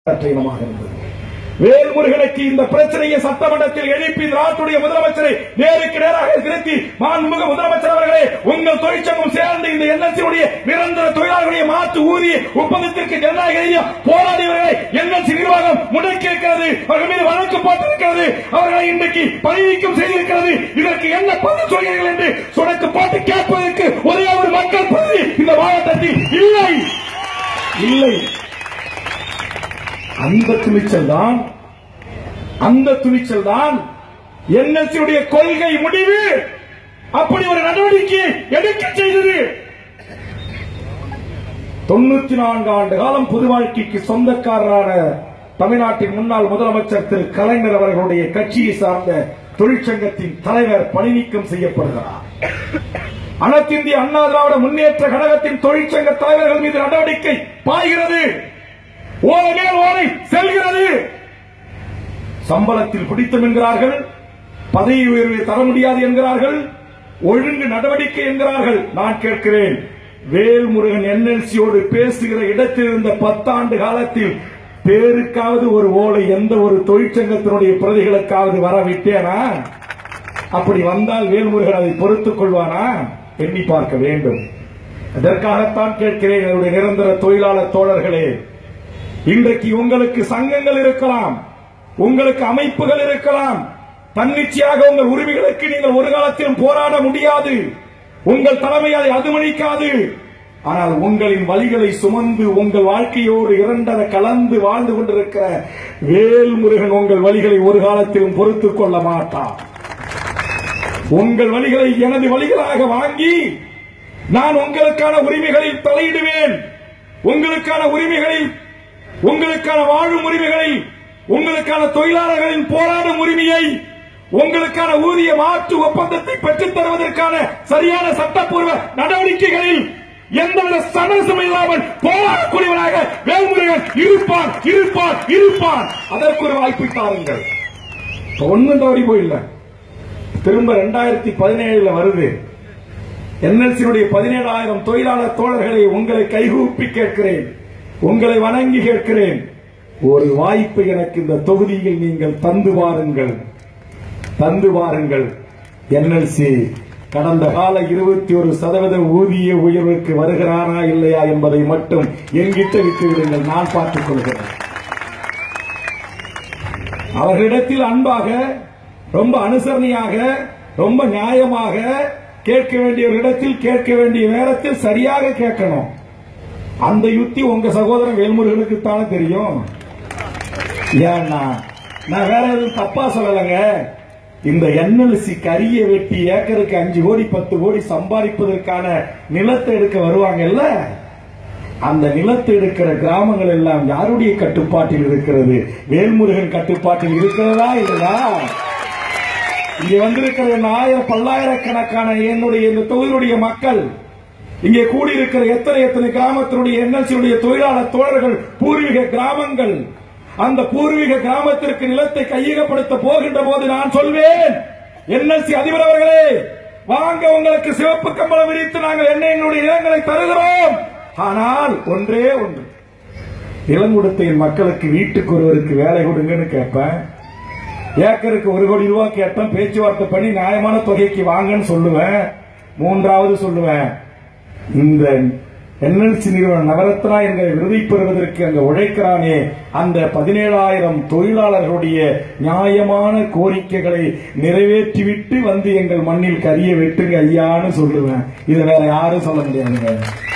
இனமாக இருந்தது வேல்முருகனுக்கு இந்த பிரச்சனையை சட்டமன்றத்தில் எழுப்பி இந்த நாட்டுடைய முதலமைச்சரை நேருக்கு நேராக நிறுத்தி மாண்புமிகு முதலமைச்சர் அவர்களே உங்கள் தொழிற்சங்கம் சேர்ந்து இந்த என்எல்சியுடைய நிரந்தர தொழிலாளர்களுடைய மாற்று ஊதிய ஒப்பந்தத்திற்கு ஜனநாயக ரீதியாக போராடியவர்களை என்எல்சி நிர்வாகம் முடக்கி இருக்கிறது அவர்கள் மீது வழக்கு போட்டிருக்கிறது அவர்களை இன்றைக்கு பணி நீக்கம் செய்திருக்கிறது இதற்கு என்ன பதில் சொல்கிறீர்கள் என்று சுடக்கு போட்டு கேட்பதற்கு ஒரே ஒரு மக்கள் பிரதி இந்த மாவட்டத்தில் இல்லை இல்லை அந்த துணிச்சல் தான் அந்த துணிச்சல் தான் என்எல்சியுடைய கொள்கை முடிவு அப்படி ஒரு நடவடிக்கை எடுக்க செய்தது தொண்ணூத்தி நான்கு ஆண்டு காலம் பொது வாழ்க்கைக்கு சொந்தக்காரரான தமிழ்நாட்டின் முன்னாள் முதலமைச்சர் திரு கலைஞர் அவர்களுடைய கட்சியை சார்ந்த தொழிற்சங்கத்தின் தலைவர் பணி நீக்கம் செய்யப்படுகிறார் அனைத்திந்திய அண்ணா திராவிட முன்னேற்ற கழகத்தின் தொழிற்சங்க தலைவர்கள் மீது நடவடிக்கை பாய்கிறது ஓலை மேல் ஓலை செல்கிறது சம்பளத்தில் பிடித்தம் என்கிறார்கள் பதவி உயர்வை தர முடியாது என்கிறார்கள் ஒழுங்கு நடவடிக்கை என்கிறார்கள் நான் கேட்கிறேன் வேல்முருகன் என்எல்சியோடு பேசுகிற இடத்தில் இருந்த பத்தாண்டு காலத்தில் பேருக்காவது ஒரு ஓலை எந்த ஒரு தொழிற்சங்கத்தினுடைய பிரதிகளுக்காவது வர விட்டேனா அப்படி வந்தால் வேல்முருகன் அதை பொறுத்துக் கொள்வானா எண்ணி பார்க்க வேண்டும் அதற்காகத்தான் கேட்கிறேன் என்னுடைய நிரந்தர தொழிலாளர் தோழர்களே இன்றைக்கு உங்களுக்கு சங்கங்கள் இருக்கலாம் உங்களுக்கு அமைப்புகள் இருக்கலாம் தன்னிச்சையாக உங்கள் உரிமைகளுக்கு நீங்கள் ஒரு காலத்திலும் போராட முடியாது உங்கள் தலைமை அதை அதுமணிக்காது ஆனால் உங்களின் வழிகளை சுமந்து உங்கள் வாழ்க்கையோடு இரண்டர கலந்து வாழ்ந்து கொண்டிருக்கிற வேல்முருகன் உங்கள் வழிகளை ஒரு காலத்திலும் பொறுத்துக் கொள்ள மாட்டார் உங்கள் வழிகளை எனது வழிகளாக வாங்கி நான் உங்களுக்கான உரிமைகளில் தலையிடுவேன் உங்களுக்கான உரிமைகளில் உங்களுக்கான வாழும் உரிமைகளை உங்களுக்கான தொழிலாளர்களின் போராடும் உரிமையை உங்களுக்கான ஊதிய மாற்று ஒப்பந்தத்தை பெற்றுத் தருவதற்கான சரியான சட்டப்பூர்வ நடவடிக்கைகளில் எந்தவித சமரசம் இல்லாமல் போராடக்கூடியவனாக வேல்முருகன் இருப்பான் இருப்பான் இருப்பான் அதற்கு ஒரு வாய்ப்பை தாருங்கள் ஒன்னும் தவறி போயில்ல திரும்ப ரெண்டாயிரத்தி பதினேழுல வருது என்எல்சியுடைய பதினேழாயிரம் தொழிலாளர் தோழர்களை உங்களை கைகூப்பி கேட்கிறேன் உங்களை வணங்கி கேட்கிறேன் ஒரு வாய்ப்பை எனக்கு இந்த தொகுதியில் நீங்கள் தந்து வாருங்கள் தந்து வாருங்கள் என்எல்சி கடந்த கால இருபத்தி ஒரு சதவீத ஊதிய உயர்வுக்கு வருகிறாரா இல்லையா என்பதை மட்டும் என்கிட்ட விட்டு விடுங்கள் நான் பார்த்துக் கொள்கிறேன் அவர்களிடத்தில் அன்பாக ரொம்ப அனுசரணையாக ரொம்ப நியாயமாக கேட்க வேண்டிய இடத்தில் கேட்க வேண்டிய நேரத்தில் சரியாக கேட்கணும் அந்த யுத்தி உங்க சகோதரன் வேல்முருகனுக்கு தானே தெரியும் ஏன்னா நான் வேற எதுவும் தப்பா சொல்லலைங்க இந்த என்எல்சி கரிய வெட்டி ஏக்கருக்கு அஞ்சு கோடி பத்து கோடி சம்பாதிப்பதற்கான நிலத்தை எடுக்க வருவாங்கல்ல அந்த நிலத்தை எடுக்கிற கிராமங்கள் எல்லாம் யாருடைய கட்டுப்பாட்டில் இருக்கிறது வேல்முருகன் கட்டுப்பாட்டில் இருக்கிறதா இல்லையா இங்கே வந்திருக்கிற இந்த ஆயிரம் பல்லாயிரக்கணக்கான என்னுடைய இந்த தொகுதியுடைய மக்கள் இங்கே கூடியிருக்கிற எத்தனை எத்தனை கிராமத்தினுடைய என்எல்சியுடைய தொழிலாளர் தோழர்கள் பூர்வீக கிராமங்கள் அந்த பூர்வீக கிராமத்திற்கு நிலத்தை கையகப்படுத்த போகின்ற போது நான் சொல்வேன் என்எல்சி அதிபர் அவர்களே வாங்க உங்களுக்கு சிவப்பு கம்பளம் விரித்து நாங்கள் என்ன எங்களுடைய நிலங்களை தருகிறோம் ஆனால் ஒன்றே ஒன்று நிலம் கொடுத்த என் மக்களுக்கு வீட்டுக்கு ஒருவருக்கு வேலை கொடுங்கன்னு கேட்பேன் ஏக்கருக்கு ஒரு கோடி ரூபாய் கேட்டோம் பேச்சுவார்த்தை பண்ணி நியாயமான தொகைக்கு வாங்கன்னு சொல்லுவேன் மூன்றாவது சொல்லுவேன் இந்த என்எல்சி நிறுவனம் நவரத்னா என்ற விருதை பெறுவதற்கு அங்க உழைக்கிறானே அந்த பதினேழாயிரம் தொழிலாளர்களுடைய நியாயமான கோரிக்கைகளை நிறைவேற்றிவிட்டு வந்து எங்கள் மண்ணில் கரிய வெட்டுங்க ஐயான்னு சொல்லுவேன் இதை வேற யாரும் சொல்ல முடியாதுங்க